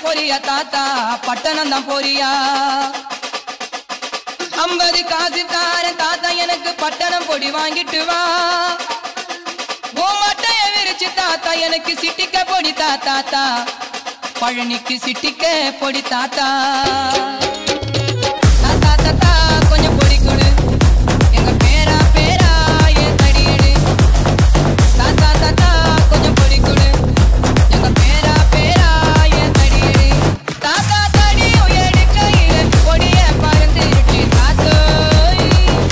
போறியா தாத்தா பட்டணம் தான் போறியா ஐம்பது காசு தார தாத்தா எனக்கு பட்டணம் பொடி வாங்கிட்டு வா ஓ மட்டைய விரிச்சு தாத்தா எனக்கு சிட்டிக்க பொடி தாத்தா தா பழனிக்கு சிட்டிக்க பொடி தாத்தா தாத்தா தாத்தா கொஞ்சம் பொடி கொடு எங்க பேரா பேரா என் தடியடு தாத்தா தாத்தா கொஞ்சம் பொடி கொடு எங்க பேரா பேரா என் தடியடு தாத்தா தடி உயடு கையில பொடிய பறந்துருச்சு தாத்தோய்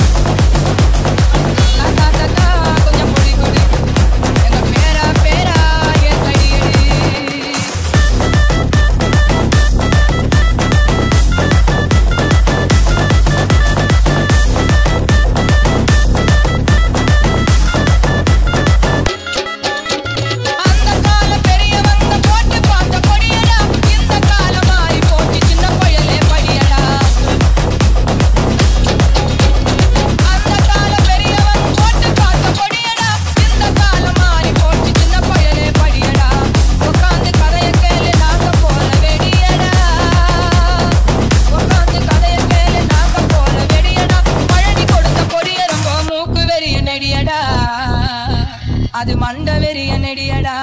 தாத்தா தாத்தா கொஞ்சம் பொடி கொடு எங்க பேரா பேரா என் தடியடு அந்த கால பெரியவங்க போட்டு பார்த்த கொடியடா இந்த காலம் மாறி போச்சு சின்ன பயலே படியடா அந்த கால பெரியவங்க போட்டு பார்த்த கொடியடா இந்த காலம் மாறி போச்சு சின்ன பயலே படியடா உட்காந்து கதைய கேளு நாங்க போல வெடியடா உட்காந்து கதைய கேளு நாங்க போல வெடியடா பழனி கொடுத்த கொடிய ரொம்ப மூக்கு வெறிய நெடியடா அது மண்ட வெறிய நெடியடா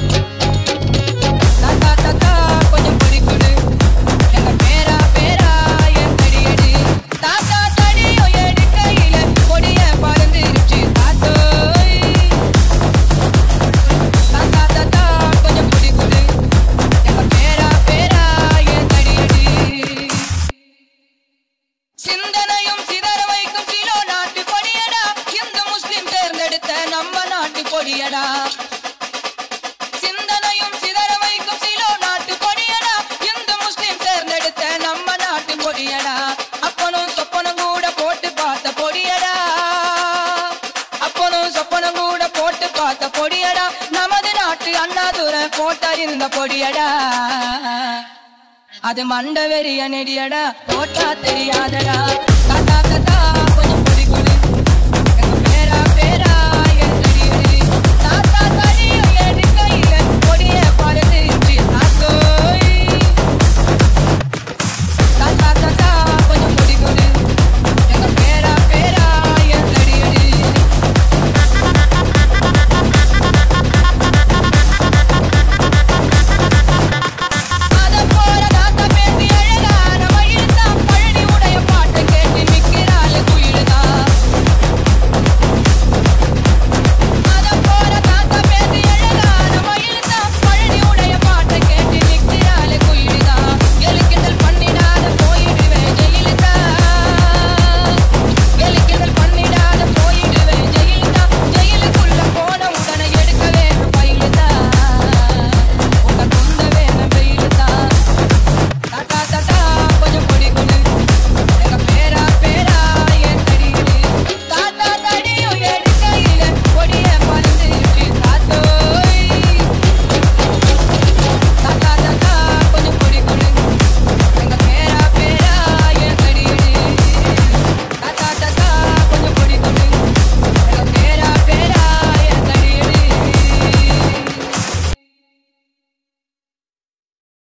தாத்தா தாத்தா கொஞ்சம் பொடி கொடு எங்க பேரா பேரா என் தடியடி தாத்தா தடியோ எடு கையில கொடிய பறந்துருச்சு தாத்தோய் தாத்தா தாத்தா கொஞ்சம் பொடி கொடு எங்க பேரா பேரா என் தடியடி சிந்தனையும் சிதற வைக்கும் கிலோ நாட்டு கொடியடா இந்து முஸ்லிம் தேர்ந்தெடுத்த நம்ம நாட்டு கொடியடா சிந்தனையும் சிதற வைக்கும் சிலோ நாட்டு கொடியடா இந்து முஸ்லிம் தேர்ந்தெடுத்த நம்ம நாட்டு கொடியடா அப்பனும் சொப்பனும் கூட போட்டு பார்த்த பொடியடா அப்பனும் சொப்பனும் கூட போட்டு பார்த்த பொடியடா நமது நாட்டு அண்ணாதுரை போட்டறிந்த பொடியடா அது மண்ட வெறிய நெடியடா போட்டா தெரியாதடா